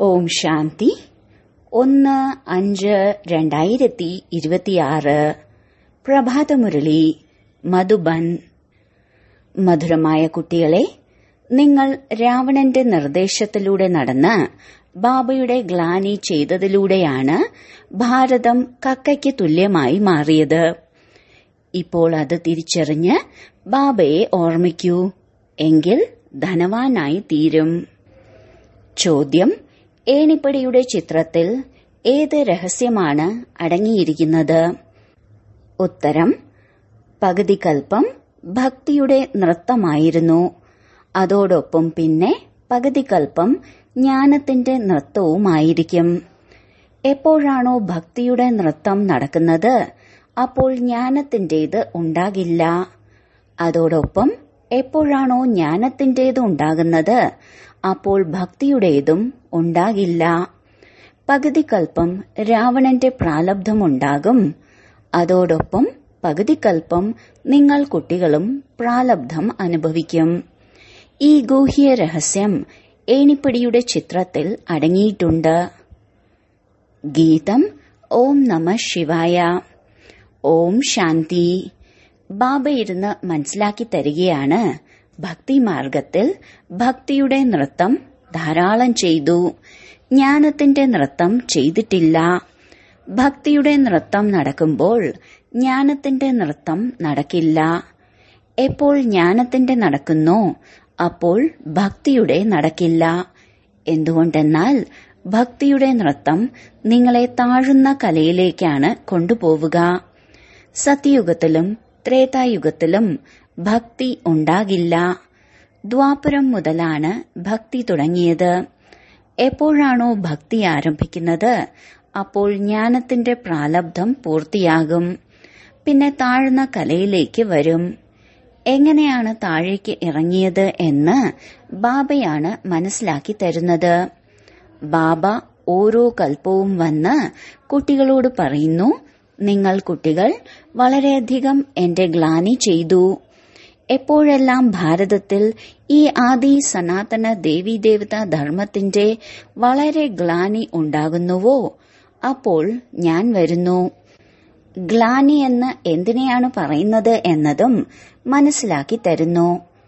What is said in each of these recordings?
ഓം ശാന്തി ഒന്ന് അഞ്ച് രണ്ടായിരത്തി ഇരുപത്തിയാറ് പ്രഭാതമുരളി മധുബൻ മധുരമായ കുട്ടികളെ നിങ്ങൾ രാവണന്റെ നിർദ്ദേശത്തിലൂടെ നടന്ന് ബാബയുടെ ഗ്ലാനി ചെയ്തതിലൂടെയാണ് ഭാരതം കക്കയ്ക്ക് തുല്യമായി മാറിയത് ഇപ്പോൾ അത് തിരിച്ചറിഞ്ഞ് ബാബയെ ഓർമ്മിക്കൂ എങ്കിൽ ധനവാനായി തീരും ചോദ്യം ഏണിപ്പടിയുടെ ചിത്രത്തിൽ ഏത് രഹസ്യമാണ് അടങ്ങിയിരിക്കുന്നത് ഉത്തരം പകുതി കൽപ്പം ഭക്തിയുടെ നൃത്തമായിരുന്നു അതോടൊപ്പം പിന്നെ പകുതി കൽപ്പം ജ്ഞാനത്തിന്റെ നൃത്തവുമായിരിക്കും എപ്പോഴാണോ ഭക്തിയുടെ നൃത്തം നടക്കുന്നത് അപ്പോൾ ജ്ഞാനത്തിന്റേത് ഉണ്ടാകില്ല അതോടൊപ്പം എപ്പോഴാണോ ജ്ഞാനത്തിന്റേത് ഉണ്ടാകുന്നത് അപ്പോൾ ഭക്തിയുടേതും ഉണ്ടാകില്ല പകുതി കൽപ്പം രാവണന്റെ പ്രാലബ്ധമുണ്ടാകും അതോടൊപ്പം പകുതി കൽപ്പം നിങ്ങൾ കുട്ടികളും പ്രാലബ്ധം അനുഭവിക്കും ഈ ഗൂഹ്യ രഹസ്യം ഏണിപ്പടിയുടെ ചിത്രത്തിൽ അടങ്ങിയിട്ടുണ്ട് ഗീതം ഓം നമ ശിവായ ഓം ശാന്തി ബാബ ഇരുന്ന് മനസ്സിലാക്കി തരികയാണ് ഭക്തിമാർഗത്തിൽ ഭക്തിയുടെ നൃത്തം ധാരാളം ചെയ്തു ജ്ഞാനത്തിന്റെ നൃത്തം ചെയ്തിട്ടില്ല ഭക്തിയുടെ നൃത്തം നടക്കുമ്പോൾ ജ്ഞാനത്തിന്റെ നൃത്തം നടക്കില്ല എപ്പോൾ ജ്ഞാനത്തിന്റെ നടക്കുന്നോ അപ്പോൾ ഭക്തിയുടെ നടക്കില്ല എന്തുകൊണ്ടെന്നാൽ ഭക്തിയുടെ നൃത്തം നിങ്ങളെ താഴുന്ന കലയിലേക്കാണ് കൊണ്ടുപോവുക സത്യയുഗത്തിലും ത്രേതായുഗത്തിലും ഭക്തി ഉണ്ടാകില്ല ദ്വാപരം മുതലാണ് ഭക്തി തുടങ്ങിയത് എപ്പോഴാണോ ഭക്തി ആരംഭിക്കുന്നത് അപ്പോൾ ജ്ഞാനത്തിന്റെ പ്രാലബ്ധം പൂർത്തിയാകും പിന്നെ താഴ്ന്ന കലയിലേക്ക് വരും എങ്ങനെയാണ് താഴേക്ക് ഇറങ്ങിയത് എന്ന് ബാബയാണ് മനസ്സിലാക്കി തരുന്നത് ബാബ ഓരോ കൽപ്പവും വന്ന് കുട്ടികളോട് പറയുന്നു നിങ്ങൾ കുട്ടികൾ വളരെയധികം എന്റെ ഗ്ലാനി ചെയ്തു എപ്പോഴെല്ലാം ഭാരതത്തിൽ ഈ ആദി സനാതന ദേവീദേവതാ ധർമ്മത്തിന്റെ വളരെ ഗ്ലാനി ഉണ്ടാകുന്നുവോ അപ്പോൾ ഞാൻ വരുന്നു ഗ്ലാനി എന്ന് എന്തിനെയാണ് പറയുന്നത് എന്നതും മനസ്സിലാക്കി തരുന്നു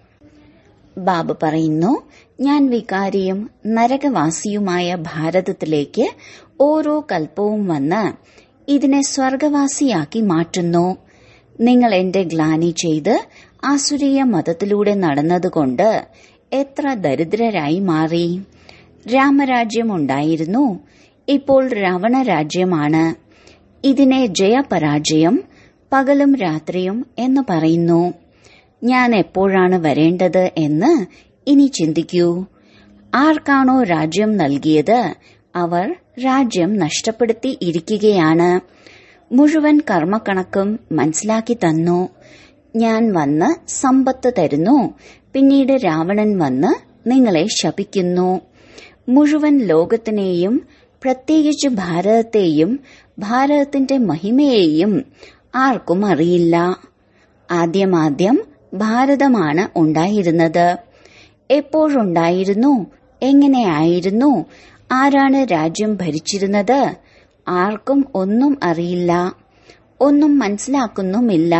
ബാബ പറയുന്നു ഞാൻ വികാരിയും നരകവാസിയുമായ ഭാരതത്തിലേക്ക് ഓരോ കൽപ്പവും വന്ന് ഇതിനെ സ്വർഗവാസിയാക്കി മാറ്റുന്നു നിങ്ങൾ എന്റെ ഗ്ലാനി ചെയ്ത് ആസുരീയ മതത്തിലൂടെ നടന്നതുകൊണ്ട് എത്ര ദരിദ്രരായി മാറി രാമരാജ്യം ഉണ്ടായിരുന്നു ഇപ്പോൾ രാവണ രാജ്യമാണ് ഇതിനെ ജയപരാജയം പകലും രാത്രിയും എന്ന് പറയുന്നു ഞാൻ എപ്പോഴാണ് വരേണ്ടത് എന്ന് ഇനി ചിന്തിക്കൂ ആർക്കാണോ രാജ്യം നൽകിയത് അവർ രാജ്യം നഷ്ടപ്പെടുത്തി ഇരിക്കുകയാണ് മുഴുവൻ കർമ്മക്കണക്കും മനസ്സിലാക്കി തന്നു ഞാൻ വന്ന് സമ്പത്ത് തരുന്നു പിന്നീട് രാവണൻ വന്ന് നിങ്ങളെ ശപിക്കുന്നു മുഴുവൻ ലോകത്തിനെയും പ്രത്യേകിച്ച് ഭാരതത്തെയും ഭാരതത്തിന്റെ മഹിമയെയും ആർക്കും അറിയില്ല ആദ്യമാദ്യം ഭാരതമാണ് ഉണ്ടായിരുന്നത് എപ്പോഴുണ്ടായിരുന്നു എങ്ങനെയായിരുന്നു ആരാണ് രാജ്യം ഭരിച്ചിരുന്നത് ആർക്കും ഒന്നും അറിയില്ല ഒന്നും മനസ്സിലാക്കുന്നുമില്ല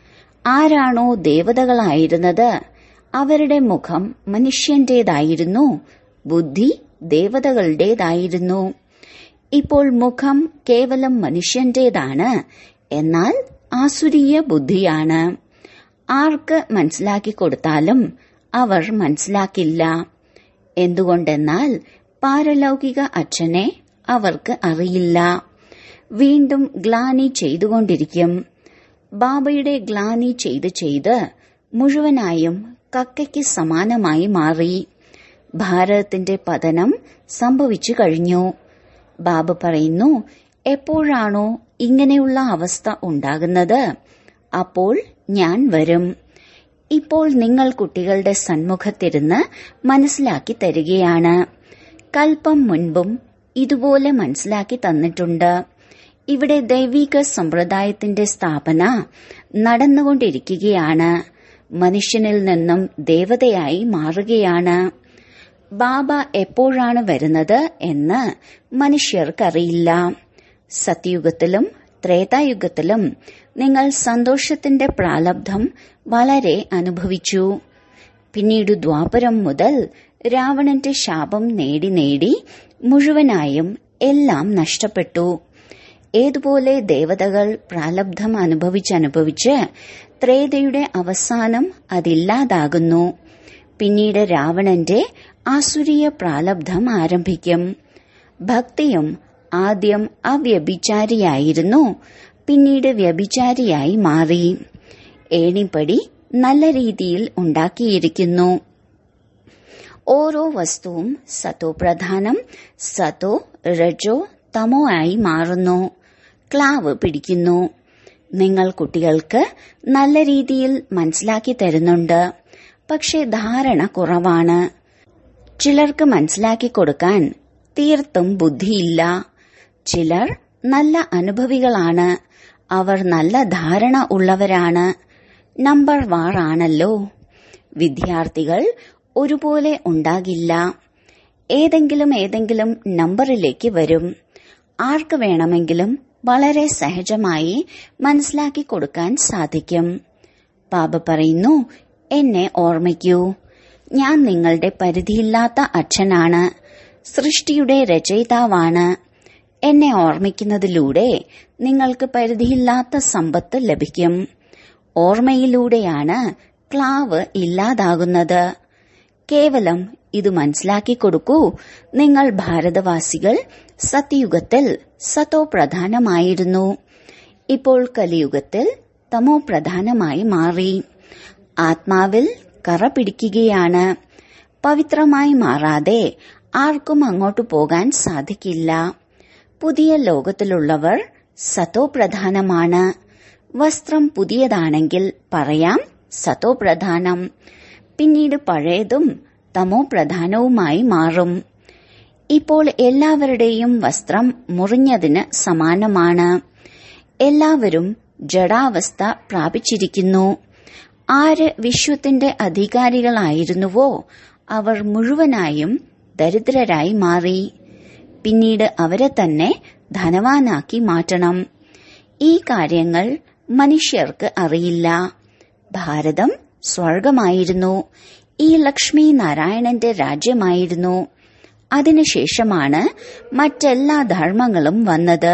ആരാണോ ദേവതകളായിരുന്നത് അവരുടെ മുഖം മനുഷ്യന്റേതായിരുന്നു ബുദ്ധി ദേവതകളുടേതായിരുന്നു ഇപ്പോൾ മുഖം കേവലം മനുഷ്യന്റേതാണ് എന്നാൽ ആസുരീയ ബുദ്ധിയാണ് ആർക്ക് മനസ്സിലാക്കി കൊടുത്താലും അവർ മനസ്സിലാക്കില്ല എന്തുകൊണ്ടെന്നാൽ പാരലൗകിക അച്ഛനെ അവർക്ക് അറിയില്ല വീണ്ടും ഗ്ലാനി ചെയ്തുകൊണ്ടിരിക്കും ബാബയുടെ ഗ്ലാനി ചെയ്ത് ചെയ്ത് മുഴുവനായും കക്കയ്ക്ക് സമാനമായി മാറി ഭാരതത്തിന്റെ പതനം സംഭവിച്ചു കഴിഞ്ഞു ബാബ പറയുന്നു എപ്പോഴാണോ ഇങ്ങനെയുള്ള അവസ്ഥ ഉണ്ടാകുന്നത് അപ്പോൾ ഞാൻ വരും ഇപ്പോൾ നിങ്ങൾ കുട്ടികളുടെ സന്മുഖത്തിരുന്ന് മനസ്സിലാക്കി തരികയാണ് കൽപ്പം മുൻപും ഇതുപോലെ മനസ്സിലാക്കി തന്നിട്ടുണ്ട് ഇവിടെ ദൈവിക സമ്പ്രദായത്തിന്റെ സ്ഥാപന നടന്നുകൊണ്ടിരിക്കുകയാണ് മനുഷ്യനിൽ നിന്നും ദേവതയായി മാറുകയാണ് ബാബ എപ്പോഴാണ് വരുന്നത് എന്ന് മനുഷ്യർക്കറിയില്ല സത്യയുഗത്തിലും ത്രേതായുഗത്തിലും നിങ്ങൾ സന്തോഷത്തിന്റെ പ്രാലബ്ധം വളരെ അനുഭവിച്ചു പിന്നീട് ദ്വാപരം മുതൽ രാവണന്റെ ശാപം നേടി നേടി മുഴുവനായും എല്ലാം നഷ്ടപ്പെട്ടു ഏതുപോലെ ദേവതകൾ പ്രാലബ്ധം അനുഭവിച്ചനുഭവിച്ച് ത്രേതയുടെ അവസാനം അതില്ലാതാകുന്നു പിന്നീട് രാവണന്റെ ആസുരീയ പ്രാലബ്ധം ആരംഭിക്കും ഭക്തിയും ആദ്യം അവ്യഭിചാരിയായിരുന്നു പിന്നീട് വ്യഭിചാരിയായി മാറി ഏണിപ്പടി നല്ല രീതിയിൽ ഉണ്ടാക്കിയിരിക്കുന്നു ഓരോ വസ്തുവും സത്തോ പ്രധാനം സത്തോ രജോ തമോ ആയി മാറുന്നു ക്ലാവ് പിടിക്കുന്നു നിങ്ങൾ കുട്ടികൾക്ക് നല്ല രീതിയിൽ മനസ്സിലാക്കി തരുന്നുണ്ട് പക്ഷെ ധാരണ കുറവാണ് ചിലർക്ക് മനസ്സിലാക്കി കൊടുക്കാൻ തീർത്തും ബുദ്ധിയില്ല ചിലർ നല്ല അനുഭവികളാണ് അവർ നല്ല ധാരണ ഉള്ളവരാണ് നമ്പർ വാറാണല്ലോ വിദ്യാർത്ഥികൾ ഒരുപോലെ ഉണ്ടാകില്ല ഏതെങ്കിലും ഏതെങ്കിലും നമ്പറിലേക്ക് വരും ആർക്ക് വേണമെങ്കിലും വളരെ സഹജമായി മനസ്സിലാക്കി കൊടുക്കാൻ സാധിക്കും ബാബ പറയുന്നു എന്നെ ഓർമ്മിക്കൂ ഞാൻ നിങ്ങളുടെ പരിധിയില്ലാത്ത അച്ഛനാണ് സൃഷ്ടിയുടെ രചയിതാവാണ് എന്നെ ഓർമ്മിക്കുന്നതിലൂടെ നിങ്ങൾക്ക് പരിധിയില്ലാത്ത സമ്പത്ത് ലഭിക്കും ഓർമ്മയിലൂടെയാണ് ക്ലാവ് ഇല്ലാതാകുന്നത് കേവലം ഇത് മനസ്സിലാക്കി കൊടുക്കൂ നിങ്ങൾ ഭാരതവാസികൾ സത്യയുഗത്തിൽ സത്തോ പ്രധാനമായിരുന്നു ഇപ്പോൾ കലിയുഗത്തിൽ തമോ പ്രധാനമായി മാറി ആത്മാവിൽ കറ പിടിക്കുകയാണ് പവിത്രമായി മാറാതെ ആർക്കും അങ്ങോട്ട് പോകാൻ സാധിക്കില്ല പുതിയ ലോകത്തിലുള്ളവർ സത്തോ പ്രധാനമാണ് വസ്ത്രം പുതിയതാണെങ്കിൽ പറയാം സത്തോ പ്രധാനം പിന്നീട് പഴയതും തമോ പ്രധാനവുമായി മാറും ഇപ്പോൾ എല്ലാവരുടെയും വസ്ത്രം മുറിഞ്ഞതിന് സമാനമാണ് എല്ലാവരും ജഡാവസ്ഥ പ്രാപിച്ചിരിക്കുന്നു ആര് വിശ്വത്തിന്റെ അധികാരികളായിരുന്നുവോ അവർ മുഴുവനായും ദരിദ്രരായി മാറി പിന്നീട് അവരെ തന്നെ ധനവാനാക്കി മാറ്റണം ഈ കാര്യങ്ങൾ മനുഷ്യർക്ക് അറിയില്ല ഭാരതം സ്വർഗമായിരുന്നു ഈ ലക്ഷ്മി നാരായണന്റെ രാജ്യമായിരുന്നു അതിനുശേഷമാണ് മറ്റെല്ലാ ധർമ്മങ്ങളും വന്നത്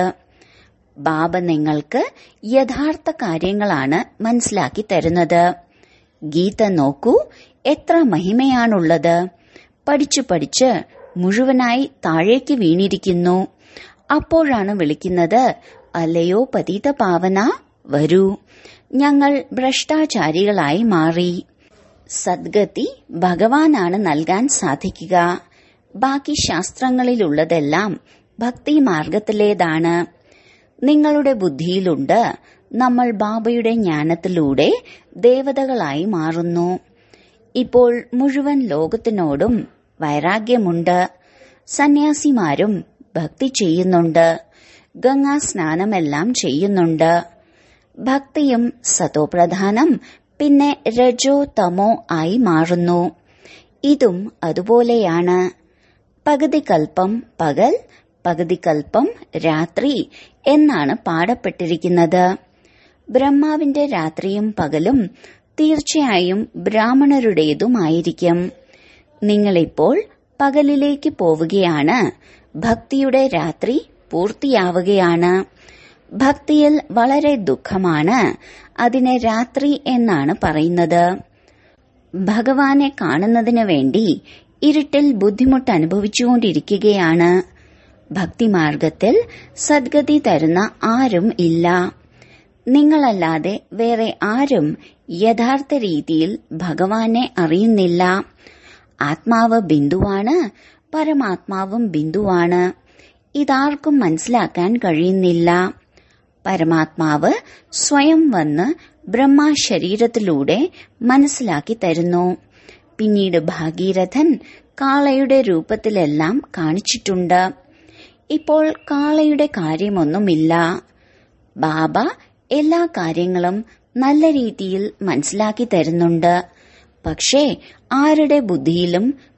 ബാബ നിങ്ങൾക്ക് യഥാർത്ഥ കാര്യങ്ങളാണ് മനസ്സിലാക്കി തരുന്നത് ഗീത നോക്കൂ എത്ര മഹിമയാണുള്ളത് പഠിച്ചു പഠിച്ച് മുഴുവനായി താഴേക്ക് വീണിരിക്കുന്നു അപ്പോഴാണ് വിളിക്കുന്നത് അല്ലയോ പതിത പാവന വരൂ ഞങ്ങൾ ഭ്രഷ്ടാചാരികളായി മാറി സദ്ഗതി ഭഗവാനാണ് നൽകാൻ സാധിക്കുക ബാക്കി ശാസ്ത്രങ്ങളിലുള്ളതെല്ലാം ഭക്തി മാർഗത്തിലേതാണ് നിങ്ങളുടെ ബുദ്ധിയിലുണ്ട് നമ്മൾ ബാബയുടെ ജ്ഞാനത്തിലൂടെ ദേവതകളായി മാറുന്നു ഇപ്പോൾ മുഴുവൻ ലോകത്തിനോടും വൈരാഗ്യമുണ്ട് സന്യാസിമാരും ഭക്തി ചെയ്യുന്നുണ്ട് ഗംഗാ സ്നാനമെല്ലാം ചെയ്യുന്നുണ്ട് ഭക്തിയും സതോപ്രധാനം പിന്നെ രജോ തമോ ആയി മാറുന്നു ഇതും അതുപോലെയാണ് പകുതി കൽപ്പം പകൽ പകുതി കൽപ്പം രാത്രി എന്നാണ് പാടപ്പെട്ടിരിക്കുന്നത് ബ്രഹ്മാവിന്റെ രാത്രിയും പകലും തീർച്ചയായും ബ്രാഹ്മണരുടേതുമായിരിക്കും നിങ്ങളിപ്പോൾ പകലിലേക്ക് പോവുകയാണ് ഭക്തിയുടെ രാത്രി പൂർത്തിയാവുകയാണ് ഭക്തിയിൽ വളരെ ദുഃഖമാണ് അതിനെ രാത്രി എന്നാണ് പറയുന്നത് ഭഗവാനെ കാണുന്നതിനു വേണ്ടി ഇരുട്ടിൽ ബുദ്ധിമുട്ട് അനുഭവിച്ചുകൊണ്ടിരിക്കുകയാണ് ഭക്തിമാർഗത്തിൽ സദ്ഗതി തരുന്ന ആരും ഇല്ല നിങ്ങളല്ലാതെ വേറെ ആരും യഥാർത്ഥ രീതിയിൽ ഭഗവാനെ അറിയുന്നില്ല ആത്മാവ് ബിന്ദുവാണ് പരമാത്മാവും ബിന്ദുവാണ് ഇതാർക്കും മനസ്സിലാക്കാൻ കഴിയുന്നില്ല പരമാത്മാവ് സ്വയം വന്ന് ബ്രഹ്മ ശരീരത്തിലൂടെ മനസ്സിലാക്കി തരുന്നു പിന്നീട് ഭാഗീരഥൻ കാളയുടെ രൂപത്തിലെല്ലാം കാണിച്ചിട്ടുണ്ട് ഇപ്പോൾ കാളയുടെ കാര്യമൊന്നുമില്ല ബാബ എല്ലാ കാര്യങ്ങളും നല്ല രീതിയിൽ മനസ്സിലാക്കി തരുന്നുണ്ട് പക്ഷേ ആരുടെ ബുദ്ധിയിലും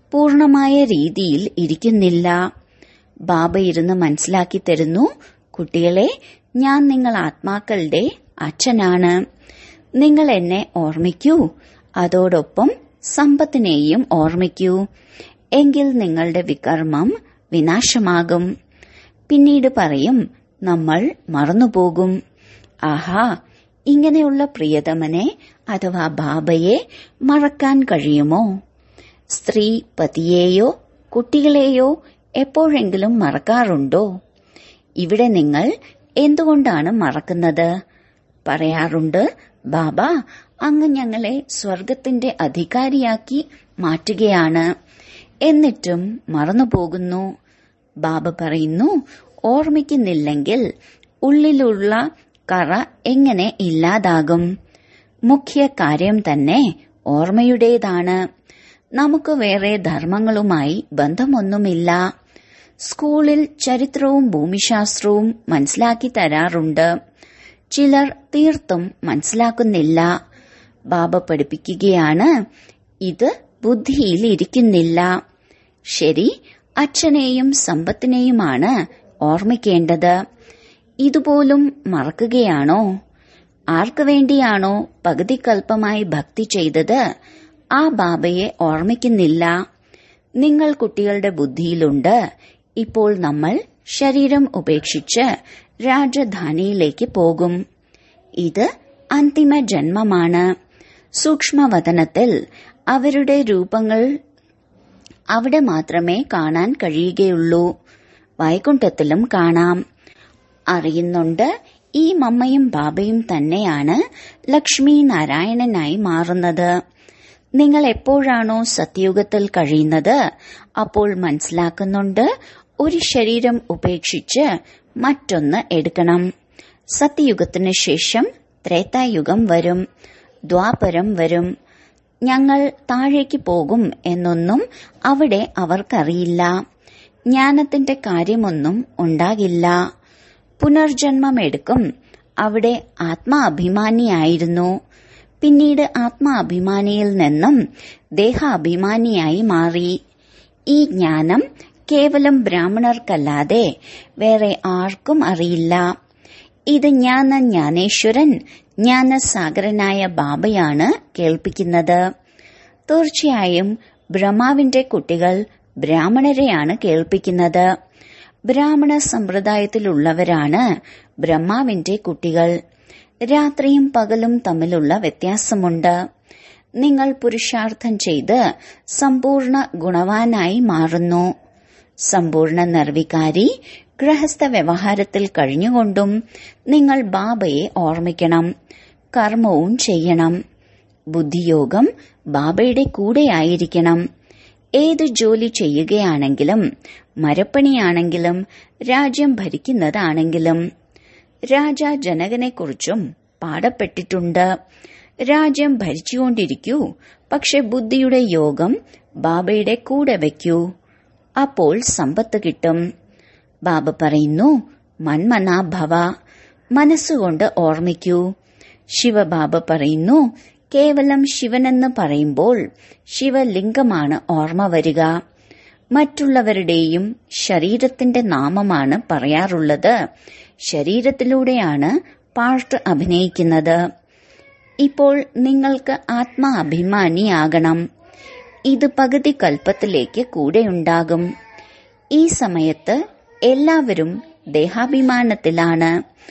പൂർണമായ രീതിയിൽ ഇരിക്കുന്നില്ല ബാബ ഇരുന്ന് മനസ്സിലാക്കി തരുന്നു കുട്ടികളെ ഞാൻ നിങ്ങൾ ആത്മാക്കളുടെ അച്ഛനാണ് നിങ്ങൾ എന്നെ ഓർമ്മിക്കൂ അതോടൊപ്പം സമ്പത്തിനെയും ഓർമ്മിക്കൂ എങ്കിൽ നിങ്ങളുടെ വികർമ്മം വിനാശമാകും പിന്നീട് പറയും നമ്മൾ മറന്നുപോകും ആഹാ ഇങ്ങനെയുള്ള പ്രിയതമനെ അഥവാ ബാബയെ മറക്കാൻ കഴിയുമോ സ്ത്രീ പതിയെയോ കുട്ടികളെയോ എപ്പോഴെങ്കിലും മറക്കാറുണ്ടോ ഇവിടെ നിങ്ങൾ എന്തുകൊണ്ടാണ് മറക്കുന്നത് പറയാറുണ്ട് ബാബ അങ്ങ് ഞങ്ങളെ സ്വർഗത്തിന്റെ അധികാരിയാക്കി മാറ്റുകയാണ് എന്നിട്ടും മറന്നുപോകുന്നു ബാബ പറയുന്നു ഓർമ്മിക്കുന്നില്ലെങ്കിൽ ഉള്ളിലുള്ള കറ എങ്ങനെ ഇല്ലാതാകും മുഖ്യ കാര്യം തന്നെ ഓർമ്മയുടേതാണ് നമുക്ക് വേറെ ധർമ്മങ്ങളുമായി ബന്ധമൊന്നുമില്ല സ്കൂളിൽ ചരിത്രവും ഭൂമിശാസ്ത്രവും മനസ്സിലാക്കി തരാറുണ്ട് ചിലർ തീർത്തും മനസ്സിലാക്കുന്നില്ല ബാബ പഠിപ്പിക്കുകയാണ് ഇത് ബുദ്ധിയിൽ ഇരിക്കുന്നില്ല ശരി അച്ഛനെയും സമ്പത്തിനെയുമാണ് ഓർമ്മിക്കേണ്ടത് ഇതുപോലും മറക്കുകയാണോ ആർക്കു വേണ്ടിയാണോ പകുതിക്കൽപ്പമായി ഭക്തി ചെയ്തത് ആ ബാബയെ ഓർമ്മിക്കുന്നില്ല നിങ്ങൾ കുട്ടികളുടെ ബുദ്ധിയിലുണ്ട് ഇപ്പോൾ നമ്മൾ ശരീരം ഉപേക്ഷിച്ച് രാജധാനിയിലേക്ക് പോകും ഇത് അന്തിമ ജന്മമാണ് സൂക്ഷ്മവതനത്തിൽ അവരുടെ രൂപങ്ങൾ അവിടെ മാത്രമേ കാണാൻ കഴിയുകയുള്ളൂ വൈകുണ്ഠത്തിലും കാണാം അറിയുന്നുണ്ട് ഈ മമ്മയും ബാബയും തന്നെയാണ് ലക്ഷ്മി നാരായണനായി മാറുന്നത് നിങ്ങൾ എപ്പോഴാണോ സത്യയുഗത്തിൽ കഴിയുന്നത് അപ്പോൾ മനസ്സിലാക്കുന്നുണ്ട് ഒരു ശരീരം ഉപേക്ഷിച്ച് മറ്റൊന്ന് എടുക്കണം സത്യയുഗത്തിന് ശേഷം ത്രേതായുഗം വരും ദ്വാപരം വരും ഞങ്ങൾ താഴേക്ക് പോകും എന്നൊന്നും അവിടെ അവർക്കറിയില്ല ജ്ഞാനത്തിന്റെ കാര്യമൊന്നും ഉണ്ടാകില്ല പുനർജന്മമെടുക്കും അവിടെ ആത്മാഭിമാനിയായിരുന്നു പിന്നീട് ആത്മാഭിമാനിയിൽ നിന്നും ദേഹാഭിമാനിയായി മാറി ഈ ജ്ഞാനം കേവലം ബ്രാഹ്മണർക്കല്ലാതെ വേറെ ആർക്കും അറിയില്ല ഇത് ജ്ഞാന ജ്ഞാനേശ്വരൻ ജ്ഞാനസാഗരനായ ബാബയാണ് കേൾപ്പിക്കുന്നത് തീർച്ചയായും ബ്രഹ്മാവിന്റെ കുട്ടികൾ ബ്രാഹ്മണരെയാണ് കേൾപ്പിക്കുന്നത് ബ്രാഹ്മണ സമ്പ്രദായത്തിലുള്ളവരാണ് ബ്രഹ്മാവിന്റെ കുട്ടികൾ രാത്രിയും പകലും തമ്മിലുള്ള വ്യത്യാസമുണ്ട് നിങ്ങൾ പുരുഷാർത്ഥം ചെയ്ത് സമ്പൂർണ്ണ ഗുണവാനായി മാറുന്നു സമ്പൂർണ്ണ നിർവികാരി ഗൃഹസ്ഥ വ്യവഹാരത്തിൽ കഴിഞ്ഞുകൊണ്ടും നിങ്ങൾ ബാബയെ ഓർമ്മിക്കണം കർമ്മവും ചെയ്യണം ബുദ്ധിയോഗം ബാബയുടെ കൂടെയായിരിക്കണം ഏത് ജോലി ചെയ്യുകയാണെങ്കിലും മരപ്പണിയാണെങ്കിലും രാജ്യം ഭരിക്കുന്നതാണെങ്കിലും രാജ ജനകനെക്കുറിച്ചും പാടപ്പെട്ടിട്ടുണ്ട് രാജ്യം ഭരിച്ചുകൊണ്ടിരിക്കൂ പക്ഷെ ബുദ്ധിയുടെ യോഗം ബാബയുടെ കൂടെ വയ്ക്കൂ അപ്പോൾ സമ്പത്ത് കിട്ടും ബാബ പറയുന്നു മന്മനാഭവ മനസ്സുകൊണ്ട് ഓർമ്മിക്കൂ ശിവബാബ പറയുന്നു കേവലം ശിവനെന്ന് പറയുമ്പോൾ ശിവലിംഗമാണ് ഓർമ്മ വരിക മറ്റുള്ളവരുടെയും ശരീരത്തിന്റെ നാമമാണ് പറയാറുള്ളത് ശരീരത്തിലൂടെയാണ് പാർട്ട് അഭിനയിക്കുന്നത് ഇപ്പോൾ നിങ്ങൾക്ക് ആത്മാഭിമാനിയാകണം ഇത് പകുതി കൽപ്പത്തിലേക്ക് കൂടെയുണ്ടാകും ഈ സമയത്ത് എല്ലാവരും ദേഹാഭിമാനത്തിലാണ്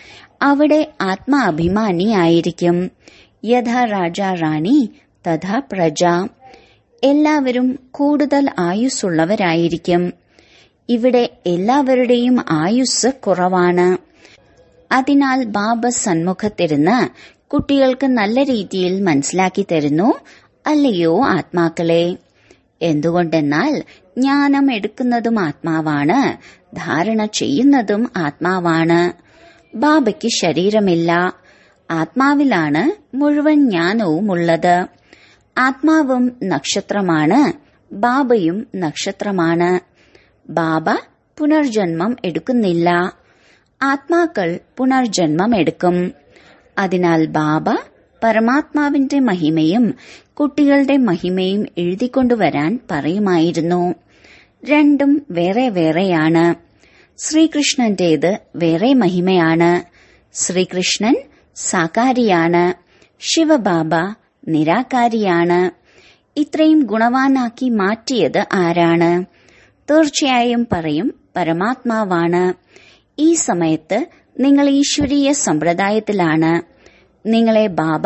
അവിടെ ആത്മാഭിമാനിയായിരിക്കും യഥാ രാജ റാണി തഥാ പ്രജ എല്ലാവരും കൂടുതൽ ആയുസ്സുള്ളവരായിരിക്കും ഇവിടെ എല്ലാവരുടെയും ആയുസ് കുറവാണ് അതിനാൽ ബാബ സന്മുഖത്തിരുന്ന് കുട്ടികൾക്ക് നല്ല രീതിയിൽ മനസ്സിലാക്കി തരുന്നു അല്ലയോ ആത്മാക്കളെ എന്തുകൊണ്ടെന്നാൽ ജ്ഞാനം എടുക്കുന്നതും ആത്മാവാണ് ധാരണ ചെയ്യുന്നതും ആത്മാവാണ് ബാബയ്ക്ക് ശരീരമില്ല ആത്മാവിലാണ് മുഴുവൻ ജ്ഞാനവും ഉള്ളത് ആത്മാവും നക്ഷത്രമാണ് ബാബയും നക്ഷത്രമാണ് ബാബ പുനർജന്മം എടുക്കുന്നില്ല ആത്മാക്കൾ പുനർജന്മം എടുക്കും അതിനാൽ ബാബ പരമാത്മാവിന്റെ മഹിമയും കുട്ടികളുടെ മഹിമയും എഴുതിക്കൊണ്ടുവരാൻ പറയുമായിരുന്നു രണ്ടും വേറെ വേറെയാണ് ശ്രീകൃഷ്ണന്റേത് വേറെ മഹിമയാണ് ശ്രീകൃഷ്ണൻ സാകാരിയാണ് ശിവബാബ നിരാകാരിയാണ് ഇത്രയും ഗുണവാനാക്കി മാറ്റിയത് ആരാണ് തീർച്ചയായും പറയും പരമാത്മാവാണ് ഈ സമയത്ത് നിങ്ങൾ ഈശ്വരീയ സമ്പ്രദായത്തിലാണ് നിങ്ങളെ ബാബ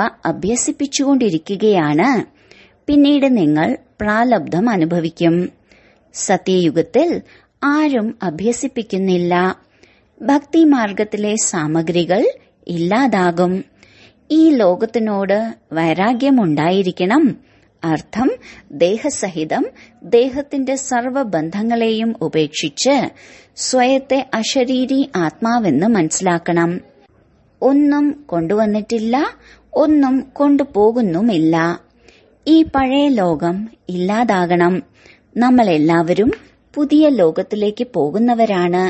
അഭ്യസിപ്പിച്ചുകൊണ്ടിരിക്കുകയാണ് പിന്നീട് നിങ്ങൾ പ്രാലബ്ധം അനുഭവിക്കും സത്യയുഗത്തിൽ ആരും അഭ്യസിപ്പിക്കുന്നില്ല ഭക്തിമാർഗത്തിലെ സാമഗ്രികൾ ഇല്ലാതാകും ഈ ലോകത്തിനോട് വൈരാഗ്യമുണ്ടായിരിക്കണം അർത്ഥം ദേഹസഹിതം ദേഹത്തിന്റെ സർവബന്ധങ്ങളെയും ഉപേക്ഷിച്ച് സ്വയത്തെ അശരീരി ആത്മാവെന്ന് മനസ്സിലാക്കണം ഒന്നും കൊണ്ടുവന്നിട്ടില്ല ഒന്നും കൊണ്ടുപോകുന്നുമില്ല ഈ പഴയ ലോകം ഇല്ലാതാകണം നമ്മളെല്ലാവരും പുതിയ ലോകത്തിലേക്ക് പോകുന്നവരാണ്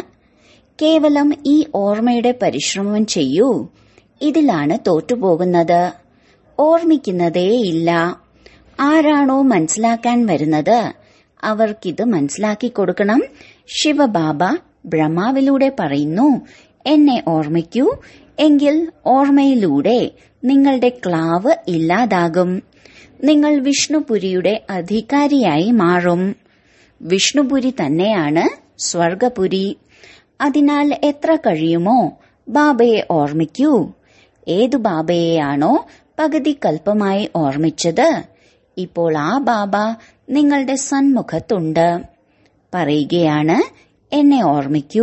കേവലം ഈ ഓർമ്മയുടെ പരിശ്രമം ചെയ്യൂ ഇതിലാണ് തോറ്റുപോകുന്നത് ഓർമ്മിക്കുന്നതേയില്ല ആരാണോ മനസ്സിലാക്കാൻ വരുന്നത് അവർക്കിത് മനസ്സിലാക്കി കൊടുക്കണം ശിവബാബ ബ്രഹ്മാവിലൂടെ പറയുന്നു എന്നെ ഓർമ്മിക്കൂ എങ്കിൽ ഓർമ്മയിലൂടെ നിങ്ങളുടെ ക്ലാവ് ഇല്ലാതാകും നിങ്ങൾ വിഷ്ണുപുരിയുടെ അധികാരിയായി മാറും വിഷ്ണുപുരി തന്നെയാണ് സ്വർഗപുരി അതിനാൽ എത്ര കഴിയുമോ ബാബയെ ഓർമ്മിക്കൂ ഏതു ബാബയെയാണോ പകുതി കൽപ്പമായി ഓർമ്മിച്ചത് ഇപ്പോൾ ആ ബാബ നിങ്ങളുടെ സന്മുഖത്തുണ്ട് പറയുകയാണ് എന്നെ ഓർമ്മിക്കൂ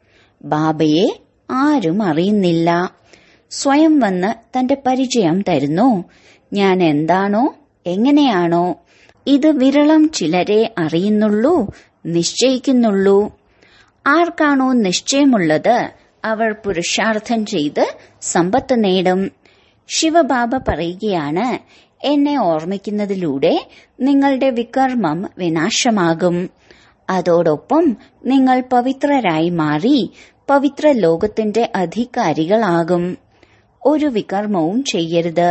ബാബയെ ആരും അറിയുന്നില്ല സ്വയം വന്ന് തന്റെ പരിചയം തരുന്നു ഞാൻ എന്താണോ എങ്ങനെയാണോ ഇത് വിരളം ചിലരെ അറിയുന്നുള്ളൂ നിശ്ചയിക്കുന്നുള്ളൂ ആർക്കാണോ നിശ്ചയമുള്ളത് അവർ പുരുഷാർത്ഥം ചെയ്ത് സമ്പത്ത് നേടും ശിവബാബ പറയുകയാണ് എന്നെ ഓർമ്മിക്കുന്നതിലൂടെ നിങ്ങളുടെ വികർമ്മം വിനാശമാകും അതോടൊപ്പം നിങ്ങൾ പവിത്രരായി മാറി പവിത്ര ലോകത്തിന്റെ അധികാരികളാകും ഒരു വികർമ്മവും ചെയ്യരുത്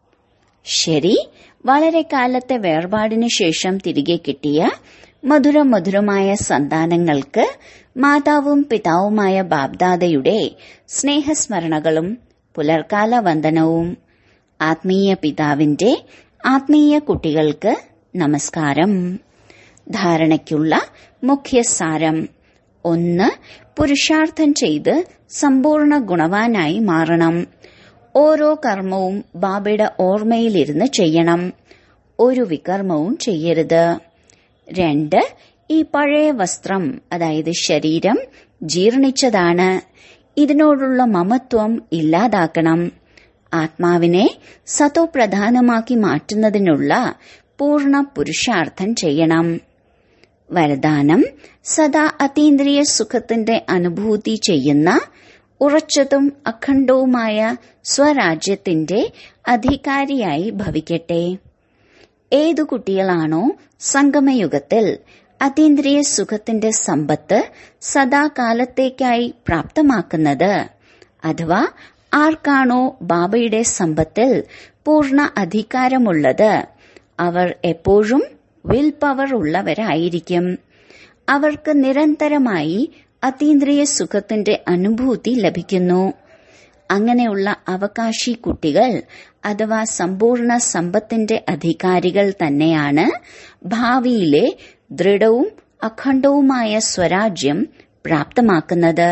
ശരി വളരെ കാലത്തെ വേർപാടിനു ശേഷം തിരികെ കിട്ടിയ മധുര മധുരമായ സന്താനങ്ങൾക്ക് മാതാവും പിതാവുമായ ബാബ്ദാദയുടെ സ്നേഹസ്മരണകളും പുലർക്കാല വന്ദനവും ആത്മീയ പിതാവിന്റെ ആത്മീയ കുട്ടികൾക്ക് നമസ്കാരം ധാരണയ്ക്കുള്ള മുഖ്യസാരം ഒന്ന് പുരുഷാർത്ഥം ചെയ്ത് സമ്പൂർണ്ണ ഗുണവാനായി മാറണം ഓരോ കർമ്മവും ബാബയുടെ ഓർമ്മയിലിരുന്ന് ചെയ്യണം ഒരു വികർമ്മവും ചെയ്യരുത് രണ്ട് ഈ പഴയ വസ്ത്രം അതായത് ശരീരം ജീർണിച്ചതാണ് ഇതിനോടുള്ള മമത്വം ഇല്ലാതാക്കണം ആത്മാവിനെ സതോപ്രധാനമാക്കി മാറ്റുന്നതിനുള്ള പൂർണ്ണ പുരുഷാർത്ഥം ചെയ്യണം വരദാനം സദാ അതീന്ദ്രിയ സുഖത്തിന്റെ അനുഭൂതി ചെയ്യുന്ന ഉറച്ചതും അഖണ്ഡവുമായ സ്വരാജ്യത്തിന്റെ അധികാരിയായി ഭവിക്കട്ടെ ഏതു കുട്ടികളാണോ സംഗമയുഗത്തിൽ അതീന്ദ്രിയ സുഖത്തിന്റെ സമ്പത്ത് സദാകാലത്തേക്കായി പ്രാപ്തമാക്കുന്നത് അഥവാ ആർക്കാണോ ബാബയുടെ സമ്പത്തിൽ പൂർണ്ണ അധികാരമുള്ളത് അവർ എപ്പോഴും വിൽ പവർ ഉള്ളവരായിരിക്കും അവർക്ക് നിരന്തരമായി അതീന്ദ്രിയ സുഖത്തിന്റെ അനുഭൂതി ലഭിക്കുന്നു അങ്ങനെയുള്ള അവകാശി കുട്ടികൾ അഥവാ സമ്പൂർണ്ണ സമ്പത്തിന്റെ അധികാരികൾ തന്നെയാണ് ഭാവിയിലെ ദൃഢവും അഖണ്ഡവുമായ സ്വരാജ്യം പ്രാപ്തമാക്കുന്നത്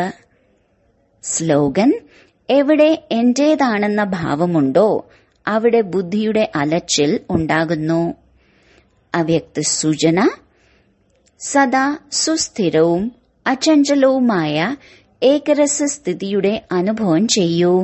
സ്ലോഗൻ എവിടെ എന്റേതാണെന്ന ഭാവമുണ്ടോ അവിടെ ബുദ്ധിയുടെ അലച്ചിൽ ഉണ്ടാകുന്നു അവ്യക്ത സൂചന സദാ സുസ്ഥിരവും അചഞ്ചലവുമായ ഏകരസ സ്ഥിതിയുടെ അനുഭവം ചെയ്യൂ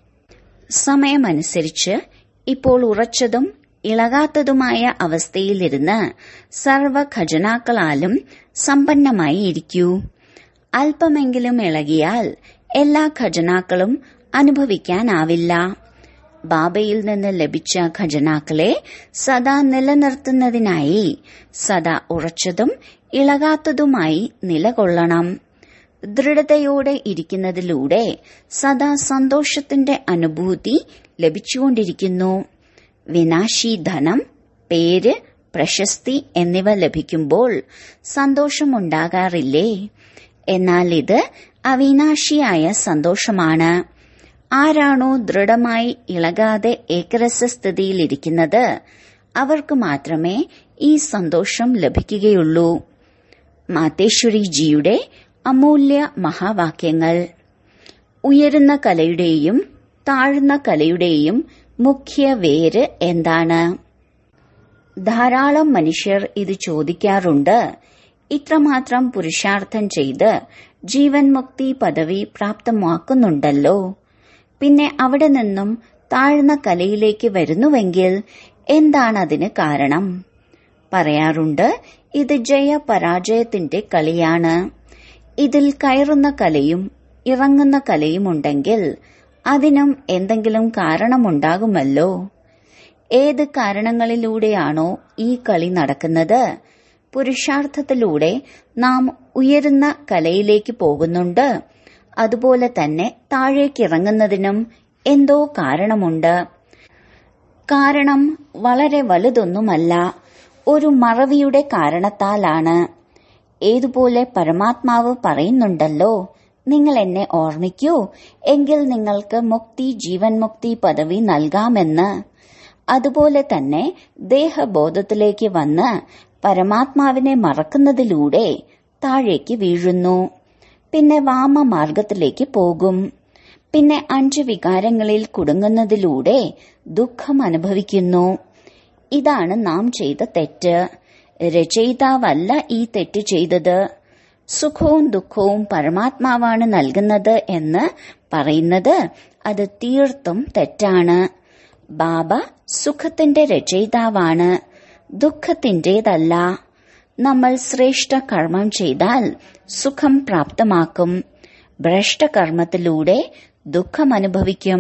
സമയമനുസരിച്ച് ഇപ്പോൾ ഉറച്ചതും ഇളകാത്തതുമായ അവസ്ഥയിലിരുന്ന് സർവ ഖജനാക്കളാലും സമ്പന്നമായി ഇരിക്കൂ അല്പമെങ്കിലും ഇളകിയാൽ എല്ലാ ഖജനാക്കളും അനുഭവിക്കാനാവില്ല ബാബയിൽ നിന്ന് ലഭിച്ച ഖജനാക്കളെ സദാ നിലനിർത്തുന്നതിനായി സദാ ഉറച്ചതും ഇളകാത്തതുമായി നിലകൊള്ളണം ദൃഢതയോടെ ഇരിക്കുന്നതിലൂടെ സദാ സന്തോഷത്തിന്റെ അനുഭൂതി ലഭിച്ചുകൊണ്ടിരിക്കുന്നു വിനാശി ധനം പേര് പ്രശസ്തി എന്നിവ ലഭിക്കുമ്പോൾ സന്തോഷമുണ്ടാകാറില്ലേ എന്നാൽ ഇത് അവിനാശിയായ സന്തോഷമാണ് ആരാണോ ദൃഢമായി ഇളകാതെ ഏകരസസ്ഥിതിയിലിരിക്കുന്നത് അവർക്ക് മാത്രമേ ഈ സന്തോഷം ലഭിക്കുകയുള്ളൂ മാതേശ്വരിജിയുടെ അമൂല്യ മഹാവാക്യങ്ങൾ ഉയരുന്ന കലയുടെയും താഴ്ന്ന കലയുടെയും മുഖ്യ വേര് എന്താണ് ധാരാളം മനുഷ്യർ ഇത് ചോദിക്കാറുണ്ട് ഇത്രമാത്രം പുരുഷാർത്ഥം ചെയ്ത് ജീവൻ മുക്തി പദവി പ്രാപ്തമാക്കുന്നുണ്ടല്ലോ പിന്നെ അവിടെ നിന്നും താഴ്ന്ന കലയിലേക്ക് വരുന്നുവെങ്കിൽ എന്താണ് അതിന് കാരണം പറയാറുണ്ട് ഇത് ജയപരാജയത്തിന്റെ കളിയാണ് ഇതിൽ കയറുന്ന കലയും ഇറങ്ങുന്ന കലയുമുണ്ടെങ്കിൽ അതിനും എന്തെങ്കിലും കാരണമുണ്ടാകുമല്ലോ ഏത് കാരണങ്ങളിലൂടെയാണോ ഈ കളി നടക്കുന്നത് പുരുഷാർത്ഥത്തിലൂടെ നാം ഉയരുന്ന കലയിലേക്ക് പോകുന്നുണ്ട് അതുപോലെ തന്നെ താഴേക്കിറങ്ങുന്നതിനും എന്തോ കാരണമുണ്ട് കാരണം വളരെ വലുതൊന്നുമല്ല ഒരു മറവിയുടെ കാരണത്താലാണ് ഏതുപോലെ പരമാത്മാവ് പറയുന്നുണ്ടല്ലോ നിങ്ങൾ എന്നെ ഓർമ്മിക്കൂ എങ്കിൽ നിങ്ങൾക്ക് മുക്തി ജീവൻ മുക്തി പദവി നൽകാമെന്ന് അതുപോലെ തന്നെ ദേഹബോധത്തിലേക്ക് വന്ന് പരമാത്മാവിനെ മറക്കുന്നതിലൂടെ താഴേക്ക് വീഴുന്നു പിന്നെ വാമമാർഗത്തിലേക്ക് പോകും പിന്നെ അഞ്ച് വികാരങ്ങളിൽ കുടുങ്ങുന്നതിലൂടെ ദുഃഖം അനുഭവിക്കുന്നു ഇതാണ് നാം ചെയ്ത തെറ്റ് രചയിതാവല്ല ഈ തെറ്റ് ചെയ്തത് സുഖവും ദുഃഖവും പരമാത്മാവാണ് നൽകുന്നത് എന്ന് പറയുന്നത് അത് തീർത്തും തെറ്റാണ് ബാബ സുഖത്തിന്റെ രചയിതാവാണ് ദുഃഖത്തിന്റേതല്ല നമ്മൾ ശ്രേഷ്ഠ കർമ്മം ചെയ്താൽ സുഖം പ്രാപ്തമാക്കും ഭ്രഷ്ടകർമ്മത്തിലൂടെ ദുഃഖം അനുഭവിക്കും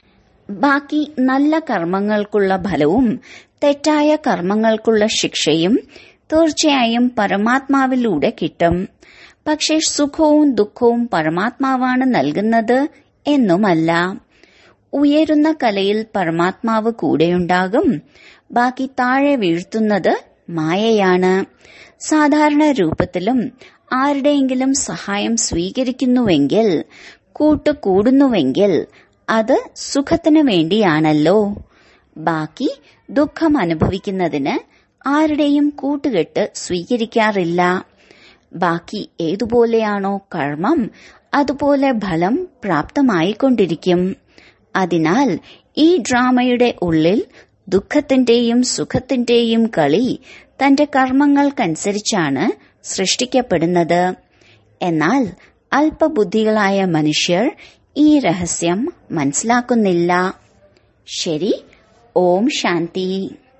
ബാക്കി നല്ല കർമ്മങ്ങൾക്കുള്ള ഫലവും തെറ്റായ കർമ്മങ്ങൾക്കുള്ള ശിക്ഷയും തീർച്ചയായും പരമാത്മാവിലൂടെ കിട്ടും പക്ഷേ സുഖവും ദുഃഖവും പരമാത്മാവാണ് നൽകുന്നത് എന്നുമല്ല ഉയരുന്ന കലയിൽ പരമാത്മാവ് കൂടെയുണ്ടാകും ബാക്കി താഴെ വീഴ്ത്തുന്നത് മായയാണ് സാധാരണ രൂപത്തിലും ആരുടെയെങ്കിലും സഹായം സ്വീകരിക്കുന്നുവെങ്കിൽ കൂട്ടുകൂടുന്നുവെങ്കിൽ അത് സുഖത്തിനു വേണ്ടിയാണല്ലോ ബാക്കി ദുഃഖം അനുഭവിക്കുന്നതിന് ആരുടെയും കൂട്ടുകെട്ട് സ്വീകരിക്കാറില്ല ബാക്കി ഏതുപോലെയാണോ കർമ്മം അതുപോലെ ഫലം പ്രാപ്തമായിക്കൊണ്ടിരിക്കും അതിനാൽ ഈ ഡ്രാമയുടെ ഉള്ളിൽ ദുഃഖത്തിന്റെയും സുഖത്തിന്റെയും കളി തന്റെ കർമ്മങ്ങൾക്കനുസരിച്ചാണ് സൃഷ്ടിക്കപ്പെടുന്നത് എന്നാൽ അല്പബുദ്ധികളായ മനുഷ്യർ ഈ രഹസ്യം മനസ്സിലാക്കുന്നില്ല ശരി ഓം ശാന്തി